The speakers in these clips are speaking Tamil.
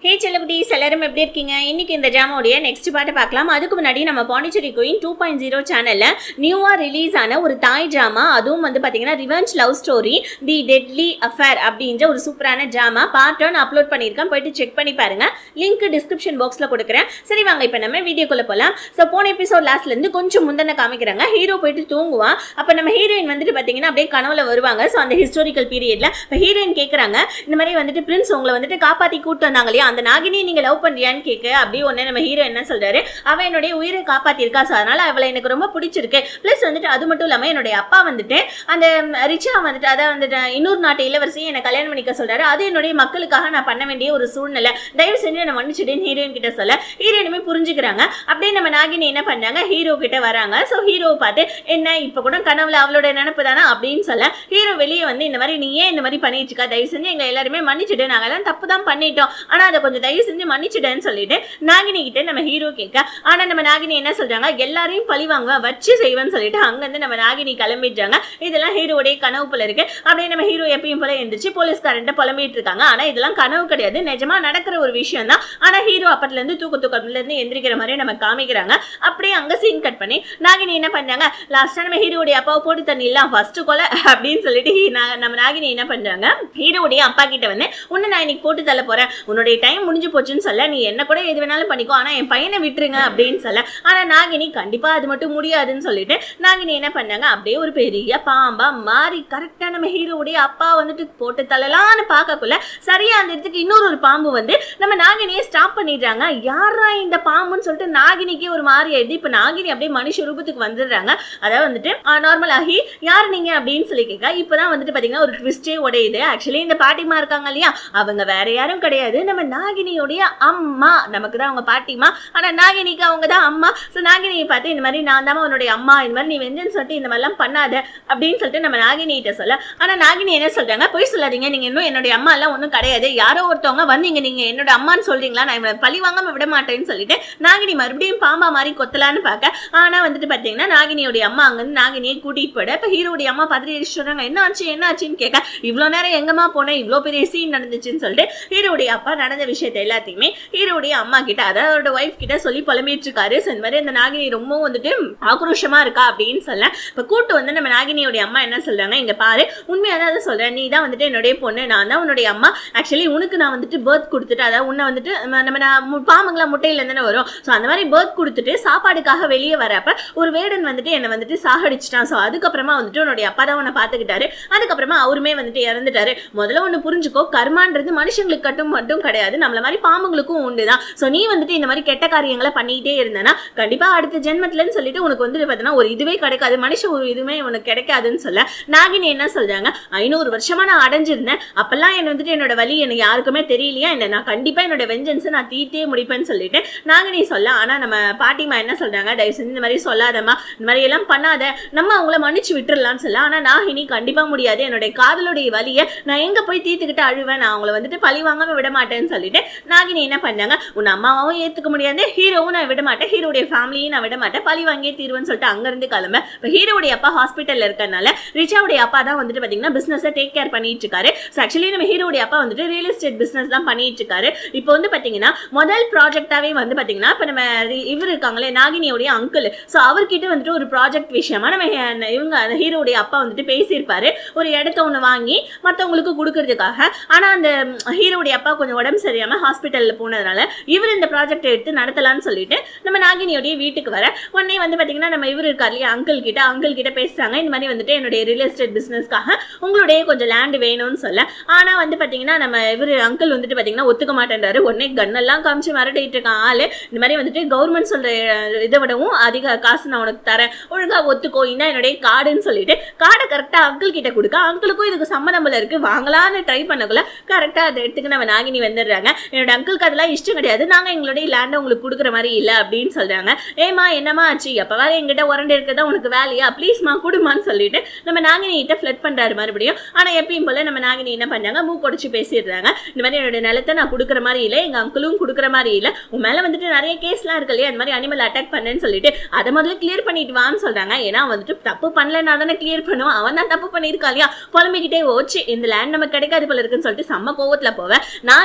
ஹே செல்லகுட்டீஸ் எல்லாரும் எப்படி இருக்கீங்க இன்னைக்கு இந்த ஜாமோடைய நெக்ஸ்ட் பாட்டை பார்க்கலாம் அதுக்கு முன்னாடி நம்ம Pondicherry queen two point zero சேனலில் நியூவாக ரிலீஸ் ஆன ஒரு தாய் ட்ராமா அதுவும் வந்து பார்த்தீங்கன்னா revenge love story the deadly affair அப்படின்ற ஒரு சூப்பரான ட்ராமா பார்ட் ஒன் அப்லோட் பண்ணியிருக்கேன் போயிட்டு செக் பண்ணி பாருங்க லிங்க் டிஸ்கிரிப்ஷன் பாக்ஸில் கொடுக்குறேன் சரி வாங்க இப்போ நம்ம வீடியோக்குள்ளே போகலாம் ஸோ போன எபிசோட் லாஸ்ட்லேருந்து கொஞ்சம் முந்தன காமிக்கிறாங்க ஹீரோ போயிட்டு தூங்குவான் அப்போ நம்ம ஹீரோயின் வந்துட்டு பார்த்தீங்கன்னா அப்படியே கனவுல வருவாங்க ஸோ அந்த ஹிஸ்டாரிக்கல் பீரியட்ல இப்போ ஹீரோயின் கேட்குறாங்க இந்த மாதிரி வந்துட்டு பிரின்ஸ் உங்களை வந்துட்டு காப்பாற்றி கூட்டு வந்தாங்க இல்லையா அந்த நாகினியை நீங்க லவ் பண்றியான்னு கேட்க அப்படியே உடனே நம்ம ஹீரோ என்ன சொல்றாரு அவ என்னுடைய உயிரை காப்பாத்திருக்கா ஸோ அதனால அவளை எனக்கு ரொம்ப பிடிச்சிருக்கு ப்ளஸ் வந்துட்டு அது மட்டும் இல்லாமல் என்னுடைய அப்பா வந்துட்டு அந்த ரிச்சா வந்துட்டு அதான் வந்துட்டு இன்னொரு நாட்டு இளவரசியை என்னை கல்யாணம் பண்ணிக்க சொல்றாரு அது என்னுடைய மக்களுக்காக நான் பண்ண வேண்டிய ஒரு சூழ்நிலை தயவு செஞ்சு என்னை மன்னிச்சிடுன்னு ஹீரோயின் கிட்ட சொல்ல ஹீரோயினுமே புரிஞ்சுக்கிறாங்க அப்படியே நம்ம நாகினி என்ன பண்ணாங்க ஹீரோ கிட்ட வராங்க ஸோ ஹீரோவை பார்த்து என்ன இப்போ கூட கனவுல அவளோட நினப்பு தானே அப்படின்னு சொல்ல ஹீரோ வெளியே வந்து இந்த மாதிரி நீ ஏன் இந்த மாதிரி பண்ணிட்டு இருக்கா தயவு செஞ்சு எங்களை எல்லாருமே மன்னிச்சிடு நாங்கெல்லாம் தப்பு தான் பண்ணிட்டோம் ஆனா அதை கொஞ்சம் தயவு செஞ்சு மன்னிச்சிடுன்னு சொல்லிட்டு நாகினி கிட்ட நம்ம ஹீரோ கேட்க ஆனா நம்ம நாகினி என்ன சொல்றாங்க எல்லாரையும் பழி வாங்குவேன் வச்சு செய்வேன்னு சொல்லிட்டு அங்கிருந்து நம்ம நாகினி கிளம்பிடுறாங்க இதெல்லாம் ஹீரோடைய கனவு போல இருக்கு அப்படியே நம்ம ஹீரோ எப்பயும் போல எந்திரிச்சு போலீஸ்காரன்ட்ட புலம்பிட்டு இருக்காங்க ஆனா இதெல்லாம் கனவு கிடையாது நிஜமா நடக்கிற ஒரு விஷயம் தான் ஆனா ஹீரோ அப்பத்துல இருந்து தூக்க தூக்கத்துல இருந்து எந்திரிக்கிற மாதிரி நம்ம காமிக்கிறாங்க அப்படியே அங்க சீன் கட் பண்ணி நாகினி என்ன பண்ணாங்க லாஸ்டா நம்ம ஹீரோடைய அப்பாவை போட்டு தண்ணி இல்லாம் ஃபர்ஸ்ட் கொலை அப்படின்னு சொல்லிட்டு ஹீ- நா- நம்ம நாகினி என்ன பண்றாங்க ஹீரோடைய அப்பா கிட்ட வந்து உன்னை நான் இன்னைக்கு போட்டு தள்ள போறேன் உன்னுடைய டைம் முடிஞ்சு போச்சுன்னு சொல்ல நீ என்ன கூட எது வேணாலும் பண்ணிக்கோ ஆனா என் பையனை விட்டுருங்க அப்படின்னு சொல்ல ஆனா நாகினி கண்டிப்பா அது மட்டும் முடியாதுன்னு சொல்லிட்டு நாகினி என்ன பண்ணாங்க அப்படியே ஒரு பெரிய பாம்பா மாறி கரெக்டா நம்ம ஹீரோவுடைய அப்பா வந்துட்டு போட்டு தள்ளலாம்னு பார்க்கக்குள்ள சரியா அந்த இடத்துக்கு இன்னொரு ஒரு பாம்பு வந்து நம்ம நாகினியை ஸ்டாப் பண்ணிடுறாங்க யாரா இந்த பாம்புன்னு சொல்லிட்டு நாகினிக்கே ஒரு மாதிரி ஆயிடுது இப்போ நாகினி அப்படியே மனுஷ ரூபத்துக்கு வந்துடுறாங்க அதாவது வந்துட்டு நார்மல் ஆகி யார் நீங்க அப்படின்னு சொல்லி கேட்க இப்பதான் வந்துட்டு பாத்தீங்கன்னா ஒரு ட்விஸ்டே உடையுது ஆக்சுவலி இந்த பாட்டிமா இருக்காங்க இல்லையா அவங்க வேற யாரும் கிடையாது நம்ம நாகினியோடைய அம்மா நமக்கு தான் அவங்க பாட்டிமா ஆனா நாகினிக்கு அவங்க தான் அம்மா ஸோ நாகினியை பார்த்து இந்த மாதிரி நான் தான் உன்னுடைய அம்மா இந்த மாதிரி நீ வெஞ்சன்னு சொல்லிட்டு இந்த மாதிரிலாம் பண்ணாத அப்படின்னு சொல்லிட்டு நம்ம நாகினிகிட்ட சொல்ல ஆனா நாகினி என்ன சொல்றாங்க பொய் சொல்லாதீங்க நீங்க இன்னும் என்னுடைய அம்மா எல்லாம் ஒன்றும் கிடையாது யாரோ ஒருத்தவங்க வந்தீங்க நீங்க என்னோட அம்மான்னு சொல்றீங்களா நான் இவனை பழி வாங்காம விட மாட்டேன்னு சொல்லிட்டு நாகினி மறுபடியும் பாம்பா மாதிரி கொத்தலான்னு பார்க்க ஆனா வந்துட்டு பாத்தீங்கன்னா நாகினியோடைய அம்மா அங்கிருந்து நாகினியை கூட்டிட்டு போயிட இப்ப ஹீரோடைய அம்மா பார்த்துட்டு சொல்றாங்க என்ன ஆச்சு என்ன ஆச்சுன்னு கேட்க இவ்வளோ நேரம் எங்கம்மா போனேன் இவ்வளோ பெரிய சீன் நடந்துச்சுன்னு சொல்லிட்டு ஹீரோடைய அப்பா நடந்த விஷயத்தை எல்லாத்தையுமே ஹீரோடைய அம்மா கிட்ட அதாவது அவரோட ஒய்ஃப் கிட்ட சொல்லி புலம்பிட்டு இருக்காரு ஸோ இந்த மாதிரி அந்த நாகினி ரொம்ப வந்துட்டு ஆக்ரோஷமா இருக்கா அப்படின்னு சொல்ல இப்ப கூட்டு வந்து நம்ம நாகினியோடைய அம்மா என்ன சொல்றாங்க இங்க பாரு உண்மையாக தான் அதை சொல்றேன் நீ தான் வந்துட்டு என்னுடைய பொண்ணு நான் தான் உன்னுடைய அம்மா ஆக்சுவலி உனக்கு நான் வந்துட்டு பேர்த் கொடுத்துட்டு அதாவது உன்னை வந்துட்டு நம்ம நம்ம நான் மு- பாம்புங்களா முட்டையில தானே வரும் ஸோ அந்த மாதிரி பேர்த் கொடுத்துட்டு சாப்பாடுக்காக வெளியே வரப்ப ஒரு வேடன் வந்துட்டு என்னை வந்துட்டு சாகடிச்சிட்டான் ஸோ அதுக்கப்புறமா வந்துட்டு உன்னுடைய அப்பா தான் உன்னை பார்த்துக்கிட்டாரு அதுக்கப்புறமா அவருமே வந்துட்டு இறந்துட்டாரு முதல்ல ஒன்று புரிஞ்சுக்கோ கர்மான்றது மனுஷங்களுக்கு கட்டும் மட்டும் கிடையாது நம்மள மாதிரி பாம்புங்களுக்கும் உண்டு தான் ஸோ நீ வந்துட்டு இந்த மாதிரி கெட்ட காரியங்களை பண்ணிக்கிட்டே இருந்தேன்னா கண்டிப்பா அடுத்த ஜென்மத்துலன்னு சொல்லிட்டு உனக்கு வந்துட்டு பார்த்தீங்கன்னா ஒரு இதுவே கிடைக்காது மனுஷ ஒரு இதுவுமே உனக்கு கிடைக்காதுன்னு சொல்ல நாகினி என்ன சொல்றாங்க ஐநூறு வருஷமா நான் அடைஞ்சிருந்தேன் அப்பெல்லாம் என்ன வந்துட்டு என்னோட வழி எனக்கு யாருக்குமே தெரியலையா என்ன நான் கண்டிப்பா என்னோட வெஞ்சன்ஸை நான் தீர்த்தே முடிப்பேன்னு சொல்லிட்டு நாகினி சொல்ல ஆனா நம்ம பாட்டிமா என்ன சொல்றாங்க தயவு செஞ்சு இந்த மாதிரி சொல்லாதம்மா இந்த மாதிரி எல்லாம் பண்ணாத நம்ம அவங்கள மன்னிச்சு விட்டுறலாம்னு சொல்ல ஆனா நாகினி கண்டிப்பா முடியாது என்னுடைய காதலுடைய வலியை நான் எங்க போய் தீர்த்துக்கிட்டு அழுவேன் நான் அவங்கள வந்துட்டு பழி வாங்காம விட மாட்டேன்னு சொல்லிட்டு நாகினி என்ன பண்ணாங்க உன் அம்மாவும் ஏத்துக்க முடியாது ஹீரோவும் நான் விட மாட்டேன் ஹீரோடைய ஃபேமிலியும் நான் விட மாட்டேன் பழி வாங்கியே தீர்வுன்னு சொல்லிட்டு அங்கிருந்து கிளம்ப இப்போ ஹீரோடைய அப்பா ஹாஸ்பிட்டல்ல இருக்கறனால ரிச்சாவுடைய அப்பா தான் வந்துட்டு பாத்தீங்கன்னா பிசினஸை டேக் கேர் பண்ணிட்டு இருக்காரு ஸோ ஆக்சுவலி நம்ம ஹீரோடைய அப்பா வந்துட்டு ரியல் எஸ்டேட் பிசினஸ் தான் பண்ணிட்டு இருக்காரு இப்போ வந்து பாத்தீங்கன்னா முதல் ப்ராஜெக்டாவே வந்து பாத்தீங்கன்னா இப்போ நம்ம ரி- இவர் இருக்காங்களே நாகினியோடைய அங்கிள் ஸோ அவர்கிட்ட வந்துட்டு ஒரு ப்ராஜெக்ட் விஷயமா நம்ம ஹே- இவங்க அந்த ஹீரோடைய அப்பா வந்துட்டு பேசியிருப்பாரு ஒரு இடத்த ஒன்று வாங்கி மற்றவங்களுக்கு கொடுக்கறதுக்காக ஆனால் அந்த ம், ஹீரோடைய அப்பா கொஞ்சம் உடம்பு சரியாமல் ஹாஸ்பிட்டலில் போனதுனால இவர் இந்த ப்ராஜெக்ட் எடுத்து நடத்தலாம்னு சொல்லிட்டு நம்ம நாகினியோடைய வீட்டுக்கு வர உடனே வந்து பார்த்தீங்கன்னா நம்ம இவர் இருக்கார் இல்லையா அங்கிள் கிட்ட அங்கிள் கிட்ட பேசுறாங்க இந்த மாதிரி வந்துட்டு என்னுடைய ரியல் எஸ்டேட் பிஸ்னஸ்க்காக உங்களுடைய கொஞ்சம் லேண்ட் வேணும்னு சொல்ல ஆனால் வந்து பார்த்தீங்கன்னா நம்ம இவர் அங்கிள் வந்துட்டு பார்த்தீங்கன்னா ஒத்துக்க மாட்டேன்றாரு உடனே கன்னெல்லாம் காமிச்சு மிரட்டிட்டு இருக்கான் ஆளு இந்த மாதிரி வந்துட்டு கவர்மெண்ட் சொல்ற அஹ், இதை விடவும் அதிக காசு நான் உனக்கு தரேன் ஒழுங்கா ஒத்துக்கோ இதான் என்னுடைய கார்டுன்னு சொல்லிட்டு கார்டை கரெக்டாக அங்கிள் கிட்ட கொடுக்க அங்கிளுக்கும் இதுக்கு சம்மதம் போல இருக்கு வாங்கலான்னு ட்ரை பண்ணக்குள்ள கரெக்டாக அதை எடுத்துக்கு நம்ம நாகினி வந்துடுறாங்க என்னோட அங்கிளுக்கு அதெல்லாம் இஷ்டம் கிடையாது நாங்கள் எங்களுடைய லேண்டை உங்களுக்கு கொடுக்குற மாதிரி இல்லை அப்படின்னு சொல்றாங்க ஏமா என்னம்மா ஆச்சு அப்போ வேற எங்கிட்ட உரண்டு இருக்கிறதா உனக்கு வேலையா ப்ளீஸ்மா கொடுமான்னு சொல்லிட்டு நம்ம நாகினி கிட்ட ஃப்ளட் பண்றாரு மறுபடியும் ஆனா எப்பயும் போல நம்ம நாகினி என்ன பண்ணாங்க மூக்கொடிச்சு பேசிடுறாங்க இந்த மாதிரி என்னோட நிலத்தை நான் கொடுக்குற மாதிரி இல்லை எங்க அங்கிளும் கொடுக்குற மாதிரி இல்லை உன் மேல வந்துட்டு நிறைய கேஸ்லாம் இருக்கு இல்லையா இந்த மாதிரி அனிமல் அட்டாக் பண்ணேன்னு சொல்லிட்டு அதை முதல்ல கிளியர் பண்ணிட்டு வான்னு சொல்றாங்க ஏன்னா வந்துட்டு தப்பு பண்ணலன்னா தானே கிளியர் பண்ணுவான் அவன் தான் தப்பு பண்ணியிருக்கா இல்லையா புலம்பிக்கிட்டே ஓச்சு இந்த லேண்ட் நமக்கு கிடைக்காது போல இருக்குன்னு சொல்லிட்டு செம்ம கோவத்துல போவேன் நாகினி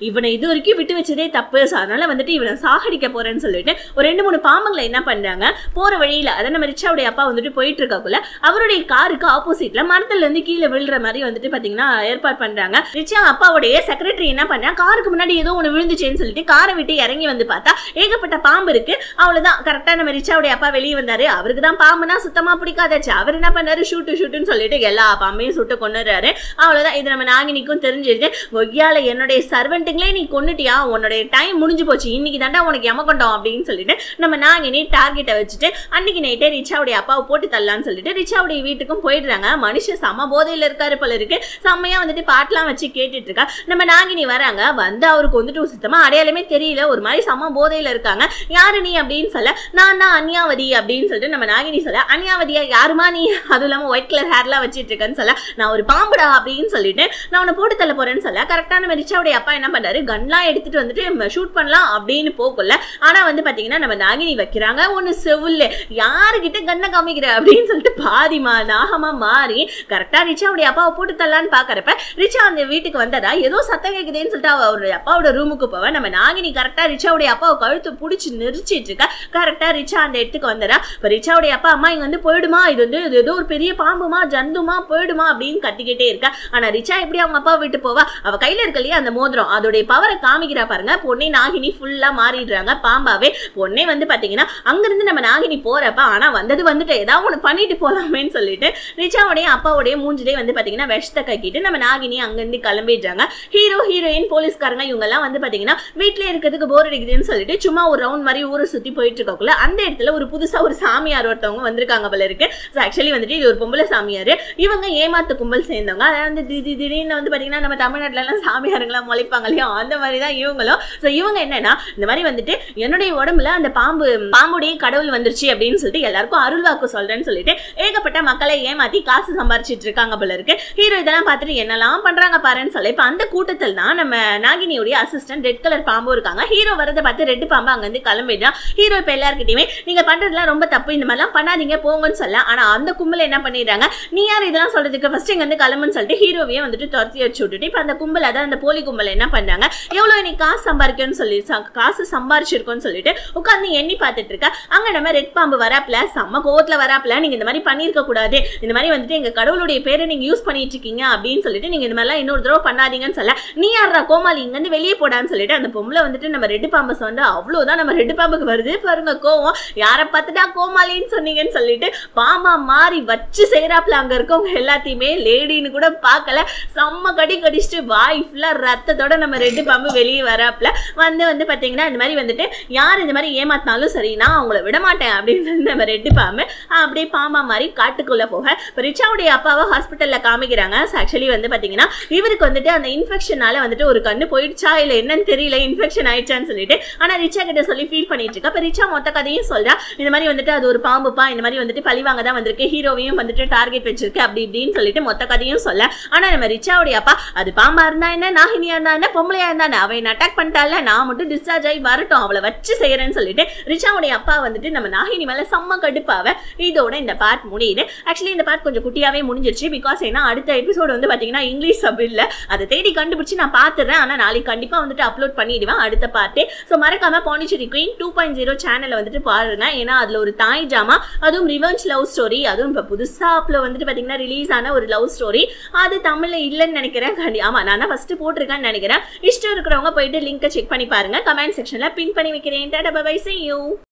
இவனை இது வரைக்கும் விட்டு வச்சதே தப்பு ஸோ அதனால வந்துட்டு இவனை சாகடிக்க போறேன்னு சொல்லிட்டு ஒரு ரெண்டு மூணு பாம்புங்களை என்ன பண்றாங்க போற வழியில அதை நம்ம ரிச்சாவுடைய அப்பா வந்துட்டு போயிட்டு இருக்கக்குள்ள அவருடைய காருக்கு ஆப்போசிட்ல மரத்துல இருந்து கீழே விழுற மாதிரி வந்துட்டு பாத்தீங்கன்னா ஏற்பாடு பண்றாங்க ரிச்சா அப்பாவுடைய செக்ரட்டரி என்ன பண்றாங்க காருக்கு முன்னாடி ஏதோ ஒன்று விழுந்துச்சேன்னு சொல்லிட்டு காரை விட்டு இறங்கி வந்து பார்த்தா ஏகப்பட்ட பாம்பு இருக்கு அவ்வளவுதான் கரெக்டா நம்ம ரிச்சாவுடைய அப்பா வெளியே வந்தாரு அவருக்கு தான் பாம்புனா சுத்தமா பிடிக்காதாச்சு அவர் என்ன பண்ணாரு ஷூட்டு ஷூட்டுன்னு சொல்லிட்டு எல்லா பாம்பையும் சுட்டு கொண்டுறாரு அவ்வளவுதான் இது நம்ம நாகினிக்கும் தெரிஞ்சிருச்சு ஒய்யால என்னுடைய சர்வெண்ட்டுங்களே நீ கொன்னுட்டியா உன்னுடைய டைம் முடிஞ்சு போச்சு இன்னைக்கு தாண்டா உனக்கு எமக்கொண்டோம் அப்படின்னு சொல்லிட்டு நம்ம நாகினி டார்கெட்டை வச்சுட்டு அன்னைக்கு நைட்டே ரிச்சாவுடைய அப்பாவை போட்டு தள்ளலாம்னு சொல்லிட்டு ரிச்சாவுடைய வீட்டுக்கும் போயிடுறாங்க மனுஷன் செம போதையில இருக்காரு போல இருக்கு செம்மையா வந்துட்டு பாட்டெல்லாம் வச்சு கேட்டுட்டு இருக்கா நம்ம நாகினி வராங்க வந்து அவருக்கு வந்துட்டு சுத்தமா அடையாளமே தெரியல ஒரு மாதிரி செம போதையில இருக்காங்க யாரு நீ அப்படின்னு சொல்ல நான் தான் அன்யாவதி அப்படின்னு சொல்லிட்டு நம்ம நாகினி சொல்ல அன்யாவதியா யாருமா நீ அதுவும் இல்லாம ஒயிட் கலர் ஹேர்லாம் வச்சிட்டு இருக்கேன்னு சொல்ல நான் ஒரு பாம்புடா அப்படின்னு சொல்லிட்டு நான் உன்னை போட்டு தள்ள போறேன்னு சொல்ல கரெக்டா நம்ம ரிச்சாவுடைய அப்பா என்ன பண்றாரு கன்லாம் எடுத்துட்டு வந்துட்டு ஷூட் பண்ணலாம் அப்படின்னு போக்குள்ள ஆனா வந்து பாத்தீங்கன்னா நம்ம நாகினி வைக்கிறாங்க ஒன்னு செவுல்ல யாருகிட்ட கண்ணை காமிக்கிற அப்படின்னு சொல்லிட்டு பாதிமா நாகமா மாறி கரெக்டா ரிச்சாவுடைய அப்பாவை போட்டு தள்ளலான்னு பாக்குறப்ப ரிச்சா அந்த வீட்டுக்கு வந்ததா ஏதோ சத்தம் கேக்குதேன்னு சொல்லிட்டு அவ அவருடைய அப்பாவோட ரூமுக்கு போவ நம்ம நாகினி கரெக்டா ரிச்சாவுடைய அப்பாவை கழுத்து பிடிச்சி நெரிச்சிட்டு இருக்கா கரெக்டா ரிச்சா அந்த இடத்துக்கு வந்தடா இப்ப ரிச்சாவுடைய அப்பா அம்மா இங்க வந்து போயிடுமா இது வந்து இது ஏதோ ஒரு பெரிய பாம்புமா ஜந்துமா போயிடுமா அப்படின்னு கத்திக்கிட்டே இருக்கா ஆனா ரிச்சா எப்படி அவங்க அப்பா விட்டு போவா அவ கையில இருக்க இல்லையா அந்த மோதிரம் அதோடைய பவரை காமிக்கிறா பாருங்க பொண்ணே நாகினி ஃபுல்லா மாறிடுறாங்க பாம்பாவே பொண்ணே வந்து பாத்தீங்கன்னா அங்கிருந்து நம்ம நாகினி போறப்ப ஆனா வந்தது வந்துட்டு ஏதாவது ஒண்ணு பண்ணிட்டு போலாமேன்னு சொல்லிட்டு ரிச்சாவுடைய அப்பாவுடைய மூஞ்சிலே வந்து பாத்தீங்கன்னா விஷத்தை கக்கிட்டு நம்ம நாகினி அங்கிருந்து கிளம்பிடுறாங்க ஹீரோ ஹீரோயின் போலீஸ்காரங்க இவங்க எல்லாம் வந்து பாத்தீங்கன்னா வீட்ல இருக்கிறதுக்கு போர் அடிக்குதுன்னு சொல்லிட்டு சும்மா ஒரு ரவுண்ட் மாதிரி ஊரை சுத்தி போயிட்டு இருக்கக்குள்ள அந்த இடத்துல ஒரு புதுசா ஒரு சாமியார் ஒருத்தவங்க வந்திருக்காங்க போல இருக்கு ஸோ ஆக்சுவலி வந்துட்டு இது ஒரு பொம்பளை சாமியார் இவங்க ஏமாத்து கும்பல் சேர்ந்தவங்க அதாவது வந்து திடீர் திடீர்னு வந்து பாத்தீங்கன்னா நம்ம தமிழ்நாட்டுல எல்லாம் சாமியாருங்களாம் முளைப்பாங்க இல்லையா அந்த மாதிரி தான் இவங்களும் ஸோ இவங்க என்னன்னா இந்த மாதிரி வந்துட்டு என்னுடைய உடம்புல அந்த பாம்பு பாம்புடைய கடவுள் வந்துருச்சு அப்படின்னு சொல்லிட்டு எல்லாருக்கும் அருள் வாக்கு சொல்றேன்னு சொல்லிட்டு ஏகப்பட்ட மக்களை ஏமாத்தி காசு சம்பாரிச்சிட்டு இருக்காங்க போல இருக்கு ஹீரோ இதெல்லாம் பார்த்துட்டு என்னெல்லாம் பண்றாங்க பாருன்னு சொல்லி இப்ப அந்த கூட்டத்தில் தான் நம்ம நாகினியுடைய அசிஸ்டன்ட் ரெட் கலர் பாம்பு இருக்காங்க ஹீரோ வரதை பார்த்து ரெட் பாம்பு அங்கிருந்து கிளம்பிடுறான் ஹீரோ இப்ப எல்லாருக்கிட்டையுமே நீங்க பண்றதுலாம் ரொம்ப தப்பு இந்த மாதிரிலாம் பண்ணாதீங்க போங்கன்னு சொல்ல ஆனா அந்த கும்பல் என்ன பண்ணிடுறாங்க நீ யார் இதெல்லாம் சொல்றதுக்கு ஃபர்ஸ்ட் இங்க வந்து கிளம்புன்னு சொல்லிட்டு ஹீரோவையே வந்துட்டு துரத்தி வச்சு விட்டுட்டு இப்ப அந்த கும்பல் அதான் அந்த போலி கும்பல் என்ன பண்றாங்க எவ்வளவு நீ காசு சம்பாதிக்கணும்னு சொல்லி ச- காசு சம்பாரிச்சிருக்கோன்னு சொல்லிட்டு உட்காந்து எண்ணி பார்த்துட்டு இருக்க அங்க நம்ம ரெட் பாம்பு வராப்ல செம்ம கோவத்துல வராப்ல நீங்க இந்த மாதிரி பண்ணிருக்க கூடாது இந்த மாதிரி வந்துட்டு எங்க கடவுளுடைய பேரை நீங்க யூஸ் பண்ணிட்டு இருக்கீங்க அப்படின்னு சொல்லிட்டு நீங்க இந்த மாதிரிலாம் இன்னொரு தடவை பண்ணாதீங்கன்னு சொல்ல நீ யாரா கோமாளி இங்க இருந்து வெளியே போடான்னு சொல்லிட்டு அந்த பொம்பளை வந்துட்டு நம்ம ரெட்டு பாம்பை சொன்னா அவ்வளவுதான் நம்ம ரெட்டு பாம்புக்கு வருது பாருங்க கோவம் யாரை பார்த்துட்டா கோமாளின்னு சொன்னீங்கன்னு சொல்லிட்டு பாம்பா மாறி வச்சு செய்யறாப்ல அங்க இருக்கவங்க எல்லாத்தையுமே லேடின்னு கூட பார்க்கல செம்ம கடி கடிச்சிட்டு வாய் ஃபுல்லா ரத்தத்தோட நம்ம ரெட்டு பாம்பு வெளியே வராப்ல வந்து வந்து பாத்தீங்கன்னா இந்த மாதிரி வந்துட்டு யார் இந்த மாதிரி ஏமாத்தினாலும் சரி நான் அவங்கள விட மாட்டேன் அப்படின்னு சொல்லி நம்ம ரெட்டு பாம்பு அப்படியே பாம்பா மாதிரி காட்டுக்குள்ள போக இப்போ ரிச்சாவுடைய அப்பாவை ஹாஸ்பிட்டல்ல காமிக்கிறாங்க ஆக்சுவலி வந்து பாத்தீங்கன்னா இவருக்கு வந்துட்டு அந்த இன்ஃபெக்ஷனால வந்துட்டு ஒரு கண்ணு போயிடுச்சா இல்ல என்னன்னு தெரியல இன்ஃபெக்ஷன் ஆயிடுச்சான்னு சொல்லிட்டு ஆனா ரிச்சா கிட்ட சொல்லி ஃபீல் பண்ணிட்டு இருக்கா அப்ப ரிச்சா மொத்த கதையும் சொல்றா இந்த மாதிரி வந்துட்டு அது ஒரு பாம்புப்பா இந்த மாதிரி வந்துட்டு பழிவாங்க தான் வந்திருக்கு ஹீரோவையும் வந்துட்டு டார்கெட் வச்சிருக்கு அப்படி இப்படின்னு சொல்லிட்டு மொத்த கதையும் சொல்ல ஆனா நம்ம ரிச்சாவுடைய அப்பா அது பாம்பா இருந்தா என்ன நாகினியா இருந்தா என்ன பொம்பளையா இருந்தா என்ன அவன் அட்டாக் பண்ணிட்டால நான் மட்டும் டிஸ்சார்ஜ் ஆகி வரட்டும் அவளை வச்சு செய்யறேன்னு சொல்லிட்டு ரிச்சாவுடைய அப்பா வந்துட்டு நம்ம நாகினி மேல செம்ம கடுப்பாவ இதோட இந்த பார்ட் முடியுது ஆக்சுவலி இந்த பார்ட் கொஞ்சம் குட்டியாவே முடிஞ்சிருச்சு பிகாஸ் ஏன்னா அடுத்த எபிசோடு வந்து பாத்தீங்கன்னா இங்கிலீஷ் சப் இல்ல அதை தேடி கண்டுபிடிச்சு நான் பாத்துறேன் ஆனா நாளைக்கு கண்டிப்பா வந்துட்டு அப்லோட் பண்ணிடுவேன் அடுத்த பார்ட்டே ஸோ மறக்காம Pondicherry queen two point zero சேனலை வந்துட்டு பாருங்க ஏன்னா அதுல ஒரு தாய் ஜாமா அதுவும் ரிவெஞ்ச் லவ் ஸ்டோரி அதுவும் இப்போ புதுசா அப்ல வந்துட்டு பாத்தீங்கன்னா ரிலீஸ் ஆன ஒரு லவ் ஸ்டோரி அது தமிழ்ல இல்லைன்னு நினைக்கிறேன் கண்டி ஆமா நான் தான் ஃபர்ஸ்ட் போட்டிருக்கேன்னு நினைக்கிறேன் இஷ்டம் இருக்கிறவங்க போயிட்டு லிங்கை செக் பண்ணி பாருங்க கமெண்ட் செக்ஷன்ல பின் பண்ணி வைக்கிறேன் டாடா பை see you